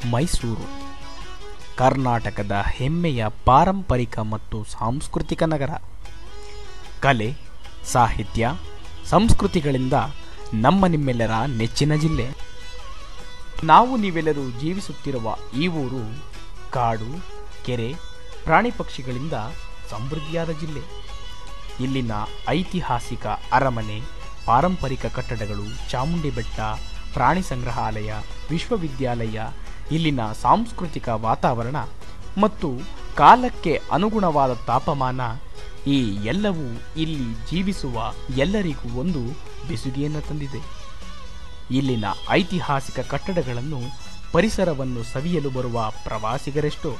ಮೈಸೂರು ಕರ್ನಾಟಕದ ಹೆಮ್ಮೆಯ ಪಾರಂಪರಿಕ ಮತ್ತು ಸಾಂಸ್ಕೃತಿಕ ನಗರ ಕಲೆ ಸಾಹಿತ್ಯ ಸಂಸ್ಕೃತಿಗಳಿಂದ ನಮ್ಮ ನಿಮ್ಮೆಲ್ಲರ ನೆಚ್ಚಿನ ಜಿಲ್ಲೆ ನಾವು ನೀವೆಲ್ಲರೂ ಜೀವಿಸುತ್ತಿರುವ ಈ ಊರು ಕಾಡು ಕೆರೆ ಪ್ರಾಣಿ ಪಕ್ಷಿಗಳಿಂದ ಸಮೃದ್ಧಿಯಾದ ಜಿಲ್ಲೆ ಇಲ್ಲಿನ ಐತಿಹಾಸಿಕ ಅರಮನೆ ಪಾರಂಪರಿಕ ಕಟ್ಟಡಗಳು ಚಾಮುಂಡಿ ಬೆಟ್ಟ ಪ್ರಾಣಿ ಸಂಗ್ರಹಾಲಯ ವಿಶ್ವವಿದ್ಯಾಲಯ ಇಲ್ಲಿನ ಸಾಂಸ್ಕೃತಿಕ ವಾತಾವರಣ ಮತ್ತು ಕಾಲಕ್ಕೆ ಅನುಗುಣವಾದ ತಾಪಮಾನ ಈ ಎಲ್ಲವೂ ಇಲ್ಲಿ ಜೀವಿಸುವ ಎಲ್ಲರಿಗೂ ಒಂದು ಬೆಸುಗೆಯನ್ನು ತಂದಿದೆ ಇಲ್ಲಿನ ಐತಿಹಾಸಿಕ ಕಟ್ಟಡಗಳನ್ನು ಪರಿಸರವನ್ನು ಸವಿಯಲು ಬರುವ ಪ್ರವಾಸಿಗರೆಷ್ಟೋ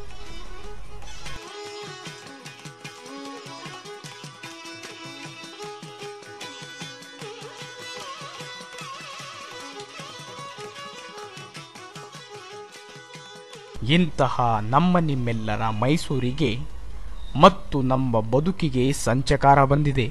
ಇಂತಹ ನಮ್ಮ ನಿಮ್ಮೆಲ್ಲರ ಮೈಸೂರಿಗೆ ಮತ್ತು ನಮ್ಮ ಬದುಕಿಗೆ ಸಂಚಕಾರ ಬಂದಿದೆ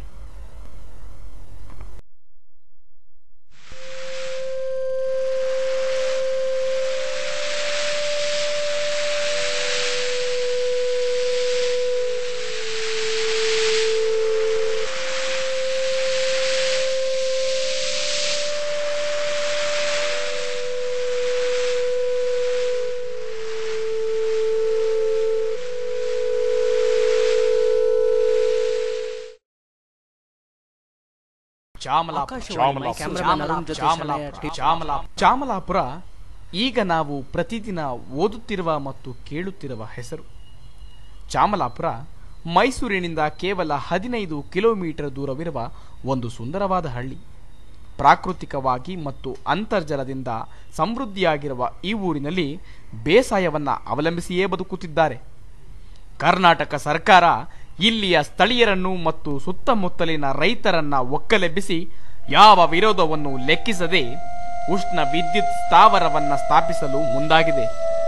ಚಾಮಲಾಪುರ ಆಕಾಶವಾಣಿ ಕ್ಯಾಮರಾಮನ್ ಅರುಣ್ ಜೊತೆ ಚಾಮಲಾಪುರ, ಶರಣ್ಯ, ಚಾಮಲಾಪುರ ಚಾಮಲಾಪುರ ಈಗ ನಾವು ಪ್ರತಿದಿನ ಓದುತ್ತಿರುವ ಮತ್ತು ಕೇಳುತ್ತಿರುವ ಹೆಸರು ಚಾಮಲಾಪುರ ಮೈಸೂರಿನಿಂದ ಕೇವಲ ಹದಿನೈದು ಕಿಲೋಮೀಟರ್ ದೂರವಿರುವ ಒಂದು ಸುಂದರವಾದ ಹಳ್ಳಿ ಪ್ರಾಕೃತಿಕವಾಗಿ ಮತ್ತು ಅಂತರ್ಜಲದಿಂದ ಸಮೃದ್ಧಿಯಾಗಿರುವ ಈ ಊರಿನಲ್ಲಿ ಬೇಸಾಯವನ್ನ ಅವಲಂಬಿಸಿಯೇ ಬದುಕುತ್ತಿದ್ದಾರೆ ಕರ್ನಾಟಕ ಸರ್ಕಾರ ಇಲ್ಲಿಯ ಸ್ಥಳೀಯರನ್ನು ಮತ್ತು ಸುತ್ತಮುತ್ತಲಿನ ರೈತರನ್ನ ಒಕ್ಕಲೆಬ್ಬಿಸಿ ಯಾವ ವಿರೋಧವನ್ನು ಲೆಕ್ಕಿಸದೆ ಉಷ್ಣ ವಿದ್ಯುತ್ ಸ್ಥಾವರವನ್ನ ಸ್ಥಾಪಿಸಲು ಮುಂದಾಗಿದೆ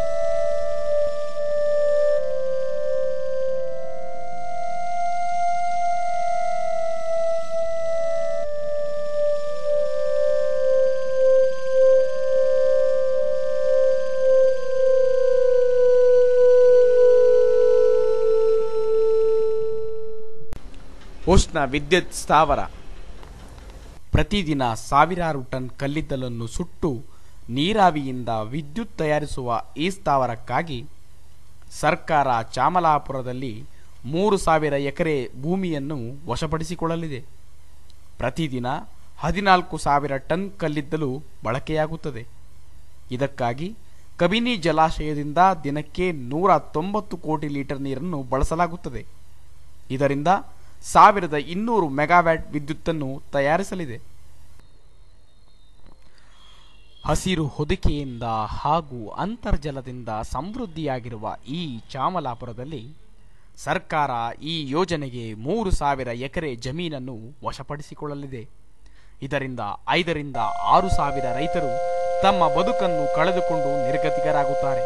ಉಷ್ಣ ವಿದ್ಯುತ್ ಸ್ಥಾವರ ಪ್ರತಿದಿನ ಸಾವಿರಾರು ಟನ್ ಕಲ್ಲಿದ್ದಲನ್ನು ಸುಟ್ಟು ನೀರಾವಿಯಿಂದ ವಿದ್ಯುತ್ ತಯಾರಿಸುವ ಈ ಸ್ಥಾವರಕ್ಕಾಗಿ ಸರ್ಕಾರ ಚಾಮಲಾಪುರದಲ್ಲಿ ಮೂರು ಸಾವಿರ ಎಕರೆ ಭೂಮಿಯನ್ನು ವಶಪಡಿಸಿಕೊಳ್ಳಲಿದೆ ಪ್ರತಿದಿನ ಹದಿನಾಲ್ಕು ಸಾವಿರ ಟನ್ ಕಲ್ಲಿದ್ದಲು ಬಳಕೆಯಾಗುತ್ತದೆ ಇದಕ್ಕಾಗಿ ಕಬಿನಿ ಜಲಾಶಯದಿಂದ ದಿನಕ್ಕೆ ನೂರ ತೊಂಬತ್ತು ಕೋಟಿ ಲೀಟರ್ ನೀರನ್ನು ಬಳಸಲಾಗುತ್ತದೆ ಇದರಿಂದ ಸಾವಿರದ ಇನ್ನೂರು ಮೆಗಾವ್ಯಾಟ್ ವಿದ್ಯುತ್ತನ್ನು ತಯಾರಿಸಲಿದೆ ಹಸಿರು ಹೊದಿಕೆಯಿಂದ ಹಾಗೂ ಅಂತರ್ಜಲದಿಂದ ಸಮೃದ್ಧಿಯಾಗಿರುವ ಈ ಚಾಮಲಾಪುರದಲ್ಲಿ ಸರ್ಕಾರ ಈ ಯೋಜನೆಗೆ ಮೂರು ಸಾವಿರ ಎಕರೆ ಜಮೀನನ್ನು ವಶಪಡಿಸಿಕೊಳ್ಳಲಿದೆ ಇದರಿಂದ ಐದರಿಂದ ಆರು ಸಾವಿರ ರೈತರು ತಮ್ಮ ಬದುಕನ್ನು ಕಳೆದುಕೊಂಡು ನಿರ್ಗತಿಕರಾಗುತ್ತಾರೆ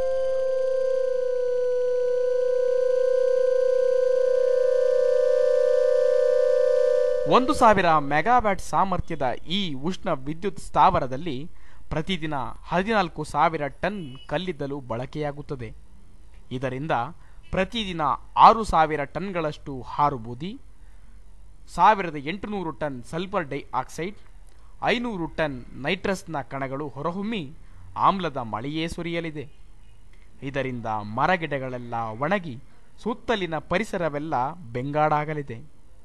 ಒಂದು ಸಾವಿರ ಮೆಗಾವ್ಯಾಟ್ ಸಾಮರ್ಥ್ಯದ ಈ ಉಷ್ಣ ವಿದ್ಯುತ್ ಸ್ಥಾವರದಲ್ಲಿ ಪ್ರತಿದಿನ ಹದಿನಾಲ್ಕು ಸಾವಿರ ಟನ್ ಕಲ್ಲಿದ್ದಲು ಬಳಕೆಯಾಗುತ್ತದೆ ಇದರಿಂದ ಪ್ರತಿದಿನ ಆರು ಸಾವಿರ ಟನ್ಗಳಷ್ಟು ಹಾರುಬೂದಿ ಸಾವಿರದ ಎಂಟುನೂರು ಟನ್ ಸಲ್ಫರ್ ಡೈ ಆಕ್ಸೈಡ್ ಐನೂರು ಟನ್ ನೈಟ್ರಸ್ನ ಕಣಗಳು ಹೊರಹೊಮ್ಮಿ ಆಮ್ಲದ ಮಳೆಯೇ ಸುರಿಯಲಿದೆ ಇದರಿಂದ ಮರಗಿಡಗಳೆಲ್ಲ ಒಣಗಿ ಸುತ್ತಲಿನ ಪರಿಸರವೆಲ್ಲ ಬೆಂಗಾಡಾಗಲಿದೆ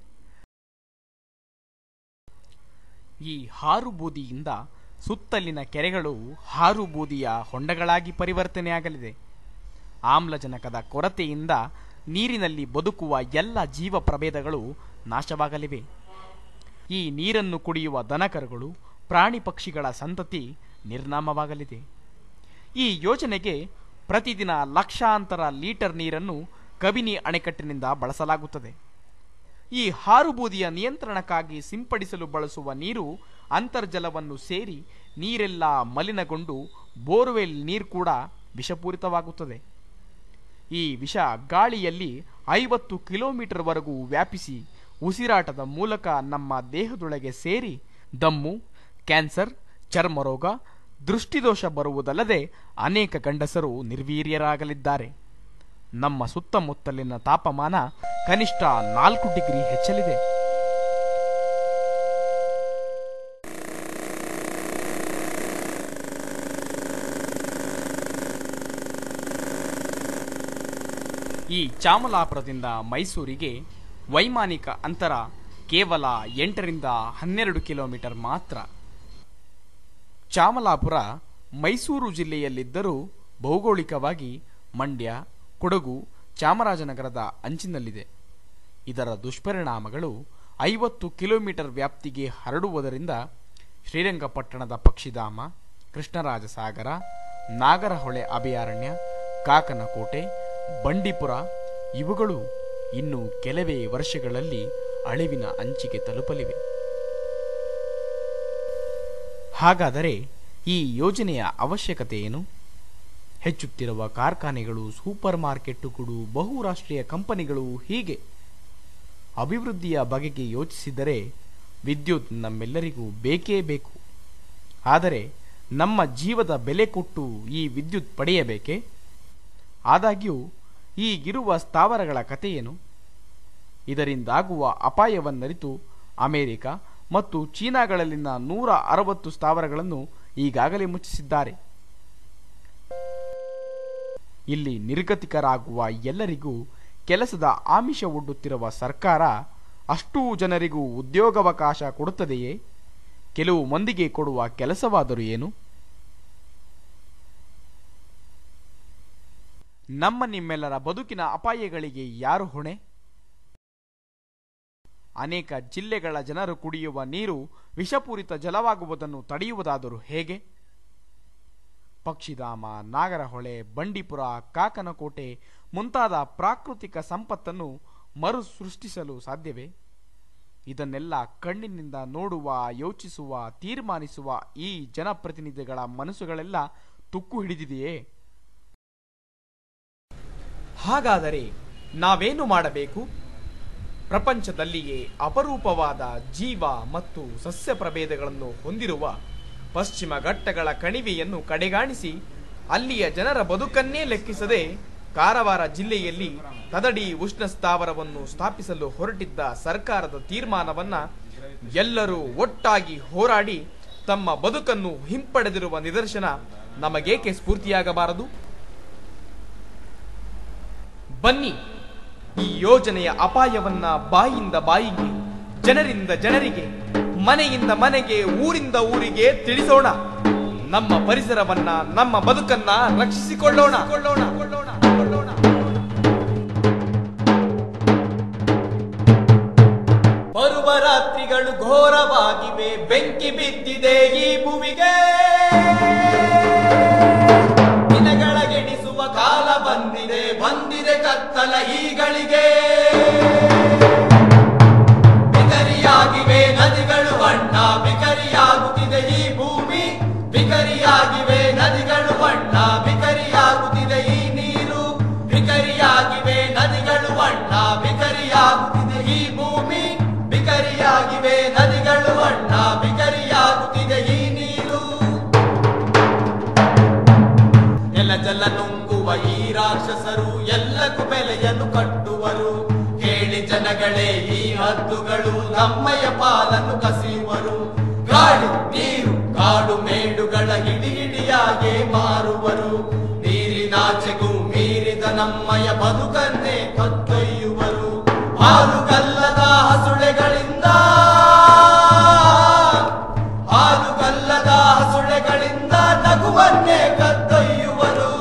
ಈ ಹಾರು ಬೂದಿಯಿಂದ ಸುತ್ತಲಿನ ಕೆರೆಗಳು ಹಾರು ಬೂದಿಯ ಹೊಂಡಗಳಾಗಿ ಪರಿವರ್ತನೆಯಾಗಲಿದೆ ಆಮ್ಲಜನಕದ ಕೊರತೆಯಿಂದ ನೀರಿನಲ್ಲಿ ಬದುಕುವ ಎಲ್ಲ ಜೀವ ಪ್ರಭೇದಗಳು ನಾಶವಾಗಲಿವೆ ಈ ನೀರನ್ನು ಕುಡಿಯುವ ದನಕರುಗಳು ಪ್ರಾಣಿ ಪಕ್ಷಿಗಳ ಸಂತತಿ ನಿರ್ನಾಮವಾಗಲಿದೆ ಈ ಯೋಜನೆಗೆ ಪ್ರತಿದಿನ ಲಕ್ಷಾಂತರ ಲೀಟರ್ ನೀರನ್ನು ಕಬಿನಿ ಅಣೆಕಟ್ಟಿನಿಂದ ಬಳಸಲಾಗುತ್ತದೆ ಈ ಹಾರುಬೂದಿಯ ನಿಯಂತ್ರಣಕ್ಕಾಗಿ ಸಿಂಪಡಿಸಲು ಬಳಸುವ ನೀರು ಅಂತರ್ಜಲವನ್ನು ಸೇರಿ ನೀರೆಲ್ಲ ಮಲಿನಗೊಂಡು ಬೋರ್ವೆಲ್ ನೀರು ಕೂಡ ವಿಷಪೂರಿತವಾಗುತ್ತದೆ ಈ ವಿಷ ಗಾಳಿಯಲ್ಲಿ ಐವತ್ತು ಕಿಲೋಮೀಟರ್ವರೆಗೂ ವ್ಯಾಪಿಸಿ ಉಸಿರಾಟದ ಮೂಲಕ ನಮ್ಮ ದೇಹದೊಳಗೆ ಸೇರಿ ದಮ್ಮು ಕ್ಯಾನ್ಸರ್ ಚರ್ಮರೋಗ ದೃಷ್ಟಿದೋಷ ಬರುವುದಲ್ಲದೆ ಅನೇಕ ಗಂಡಸರು ನಿರ್ವೀರ್ಯರಾಗಲಿದ್ದಾರೆ ನಮ್ಮ ಸುತ್ತಮುತ್ತಲಿನ ತಾಪಮಾನ ಕನಿಷ್ಠ ನಾಲ್ಕು ಡಿಗ್ರಿ ಹೆಚ್ಚಲಿದೆ ಈ ಚಾಮಲಾಪುರದಿಂದ ಮೈಸೂರಿಗೆ ವೈಮಾನಿಕ ಅಂತರ ಕೇವಲ ಎಂಟರಿಂದ ಹನ್ನೆರಡು ಕಿಲೋಮೀಟರ್ ಮಾತ್ರ ಚಾಮಲಾಪುರ ಮೈಸೂರು ಜಿಲ್ಲೆಯಲ್ಲಿದ್ದರೂ ಭೌಗೋಳಿಕವಾಗಿ ಮಂಡ್ಯ ಕೊಡಗು ಚಾಮರಾಜನಗರದ ಅಂಚಿನಲ್ಲಿದೆ ಇದರ ದುಷ್ಪರಿಣಾಮಗಳು ಐವತ್ತು ಕಿಲೋಮೀಟರ್ ವ್ಯಾಪ್ತಿಗೆ ಹರಡುವುದರಿಂದ ಶ್ರೀರಂಗಪಟ್ಟಣದ ಪಕ್ಷಿಧಾಮ ಕೃಷ್ಣರಾಜಸಾಗರ ನಾಗರಹೊಳೆ ಅಭಯಾರಣ್ಯ ಕಾಕನಕೋಟೆ ಬಂಡೀಪುರ ಇವುಗಳು ಇನ್ನು ಕೆಲವೇ ವರ್ಷಗಳಲ್ಲಿ ಅಳಿವಿನ ಅಂಚಿಗೆ ತಲುಪಲಿವೆ ಹಾಗಾದರೆ ಈ ಯೋಜನೆಯ ಅವಶ್ಯಕತೆ ಏನು ಹೆಚ್ಚುತ್ತಿರುವ ಕಾರ್ಖಾನೆಗಳು ಸೂಪರ್ ಮಾರ್ಕೆಟ್ಟುಗಳು ಬಹುರಾಷ್ಟ್ರೀಯ ಕಂಪನಿಗಳು ಹೀಗೆ ಅಭಿವೃದ್ಧಿಯ ಬಗೆಗೆ ಯೋಚಿಸಿದರೆ ವಿದ್ಯುತ್ ನಮ್ಮೆಲ್ಲರಿಗೂ ಬೇಕೇ ಬೇಕು ಆದರೆ ನಮ್ಮ ಜೀವದ ಬೆಲೆ ಕೊಟ್ಟು ಈ ವಿದ್ಯುತ್ ಪಡೆಯಬೇಕೇ ಆದಾಗ್ಯೂ ಈಗಿರುವ ಸ್ಥಾವರಗಳ ಕಥೆಯೇನು ಇದರಿಂದಾಗುವ ಅಪಾಯವನ್ನರಿತು ಅಮೆರಿಕ ಮತ್ತು ಚೀನಾಗಳಲ್ಲಿನ ನೂರ ಅರವತ್ತು ಸ್ಥಾವರಗಳನ್ನು ಈಗಾಗಲೇ ಮುಚ್ಚಿಸಿದ್ದಾರೆ ಇಲ್ಲಿ ನಿರ್ಗತಿಕರಾಗುವ ಎಲ್ಲರಿಗೂ ಕೆಲಸದ ಆಮಿಷ ಒಡ್ಡುತ್ತಿರುವ ಸರ್ಕಾರ ಅಷ್ಟೂ ಜನರಿಗೂ ಉದ್ಯೋಗಾವಕಾಶ ಕೊಡುತ್ತದೆಯೇ ಕೆಲವು ಮಂದಿಗೆ ಕೊಡುವ ಕೆಲಸವಾದರೂ ಏನು ನಮ್ಮ ನಿಮ್ಮೆಲ್ಲರ ಬದುಕಿನ ಅಪಾಯಗಳಿಗೆ ಯಾರು ಹೊಣೆ ಅನೇಕ ಜಿಲ್ಲೆಗಳ ಜನರು ಕುಡಿಯುವ ನೀರು ವಿಷಪೂರಿತ ಜಲವಾಗುವುದನ್ನು ತಡೆಯುವುದಾದರೂ ಹೇಗೆ ಪಕ್ಷಿಧಾಮ ನಾಗರಹೊಳೆ ಬಂಡೀಪುರ ಕಾಕನಕೋಟೆ ಮುಂತಾದ ಪ್ರಾಕೃತಿಕ ಸಂಪತ್ತನ್ನು ಮರು ಸೃಷ್ಟಿಸಲು ಸಾಧ್ಯವೇ ಇದನ್ನೆಲ್ಲ ಕಣ್ಣಿನಿಂದ ನೋಡುವ ಯೋಚಿಸುವ ತೀರ್ಮಾನಿಸುವ ಈ ಜನಪ್ರತಿನಿಧಿಗಳ ಮನಸ್ಸುಗಳೆಲ್ಲ ತುಕ್ಕು ಹಿಡಿದಿದೆಯೇ ಹಾಗಾದರೆ ನಾವೇನು ಮಾಡಬೇಕು ಪ್ರಪಂಚದಲ್ಲಿಯೇ ಅಪರೂಪವಾದ ಜೀವ ಮತ್ತು ಸಸ್ಯ ಪ್ರಭೇದಗಳನ್ನು ಹೊಂದಿರುವ ಪಶ್ಚಿಮ ಘಟ್ಟಗಳ ಕಣಿವೆಯನ್ನು ಕಡೆಗಾಣಿಸಿ ಅಲ್ಲಿಯ ಜನರ ಬದುಕನ್ನೇ ಲೆಕ್ಕಿಸದೆ ಕಾರವಾರ ಜಿಲ್ಲೆಯಲ್ಲಿ ತದಡಿ ಉಷ್ಣ ಸ್ಥಾವರವನ್ನು ಸ್ಥಾಪಿಸಲು ಹೊರಟಿದ್ದ ಸರ್ಕಾರದ ತೀರ್ಮಾನವನ್ನ ಎಲ್ಲರೂ ಒಟ್ಟಾಗಿ ಹೋರಾಡಿ ತಮ್ಮ ಬದುಕನ್ನು ಹಿಂಪಡೆದಿರುವ ನಿದರ್ಶನ ನಮಗೇಕೆ ಸ್ಫೂರ್ತಿಯಾಗಬಾರದು ಬನ್ನಿ ಈ ಯೋಜನೆಯ ಅಪಾಯವನ್ನ ಬಾಯಿಂದ ಬಾಯಿಗೆ ಜನರಿಂದ ಜನರಿಗೆ ಮನೆಯಿಂದ ಮನೆಗೆ ಊರಿಂದ ಊರಿಗೆ ತಿಳಿಸೋಣ ನಮ್ಮ ಪರಿಸರವನ್ನ ನಮ್ಮ ಬದುಕನ್ನ ರಕ್ಷಿಸಿಕೊಳ್ಳೋಣ ಕೊಳ್ಳೋಣ ಕೊಳ್ಳೋಣ ಕೊಳ್ಳೋಣ ಬರುವ ರಾತ್ರಿಗಳು ಘೋರವಾಗಿವೆ ಬೆಂಕಿ ಬಿದ್ದಿದೆ ಈ ಭೂಮಿಗೆ ದಿನಗಳ ಗೆಣಿಸುವ ಕಾಲ ಬಂದಿದೆ ಬಂದಿದೆ ಕತ್ತಲ ಈಗಳಿಗೆ ಬಿಕರಿಯಾಗಿವೆ ನದಿಗಳು ಬಣ್ಣ ಬಿಕರಿಯಾಗುತ್ತಿದೆ ಈ ಭೂಮಿ ಬಿಕರಿಯಾಗಿವೆ ನದಿಗಳು ಬಣ್ಣ ಬಿಕರಿಯಾಗುತ್ತಿದೆ ಈ ನೀರು ಬಿಕರಿಯಾಗಿವೆ ನದಿಗಳು ಬಣ್ಣ ಬಿಕರಿಯಾಗುತ್ತಿದೆ ಈ ಭೂಮಿ ಬಿಕರಿಯಾಗಿವೆ ನದಿಗಳು ಬಣ್ಣ ಬಿಕರಿಯಾಗುತ್ತಿದೆ ಈ ನೀರು ನೆಲ ಜಲ ನುಂಗುವ ಈ ರಾಕ್ಷಸರು ಎಲ್ಲಕ್ಕೂ ಬೆಲೆಯನ್ನು ಕಟ್ಟುವರು ಕೇಳಿ ಜನಗಳೇ ಈ ಹದ್ದುಗಳು ನಮ್ಮಯ ಪಾಲನ್ನು ಕಸಿಯುವರು ಗಾಳಿ ನೀರು ಕಾಡು ಮೇಡುಗಳ ಹಿಡಿ ಹಿಡಿಯಾಗೆ ಮಾರುವರು ನೀರಿನಾಚೆಗೂ ಮೀರಿದ ನಮ್ಮಯ ಬದುಕನ್ನೇ ಕತ್ತೊಯ್ಯುವರು ಹಾಲುಗಲ್ಲದ ಹಸುಳೆಗಳಿಂದ ಹಾಲುಗಲ್ಲದ ಹಸುಳೆಗಳಿಂದ ನಗುವನ್ನೇ ಕತ್ತೊಯ್ಯುವರು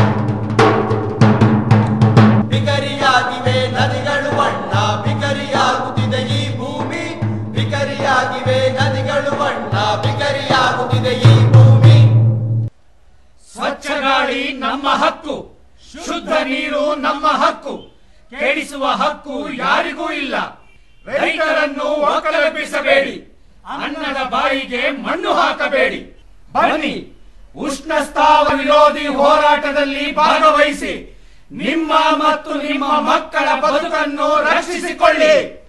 ಬಿಕರಿಯಾಗಿವೆ ನದಿಗಳು ಬಣ್ಣ ಬಿಕರಿಯಾಗುತ್ತಿದೆ ಈ ಭೂಮಿ ಬಿಕರಿಯಾಗಿವೆ ನದಿಗಳು ಬಣ್ಣ ಬಿಕರಿಯಾಗುತ್ತಿದೆ ಈ ಭೂಮಿ ಸ್ವಚ್ಛ ಗಾಳಿ ನಮ್ಮ ಹಕ್ಕು ಶುದ್ಧ ನೀರು ನಮ್ಮ ಹಕ್ಕು ಕೆಡಿಸುವ ಹಕ್ಕು ಯಾರಿಗೂ ಇಲ್ಲ ರೈತರನ್ನು ಒಕ್ಕಲೆಬ್ಬಿಸಬೇಡಿ ಅನ್ನದ ಬಾಯಿಗೆ ಮಣ್ಣು ಹಾಕಬೇಡಿ ಬನ್ನಿ ಉಷ್ಣ ಸ್ಥಾವ ವಿರೋಧಿ ಹೋರಾಟದಲ್ಲಿ ಭಾಗವಹಿಸಿ ನಿಮ್ಮ ಮತ್ತು ನಿಮ್ಮ ಮಕ್ಕಳ ಬದುಕನ್ನು ರಕ್ಷಿಸಿಕೊಳ್ಳಿ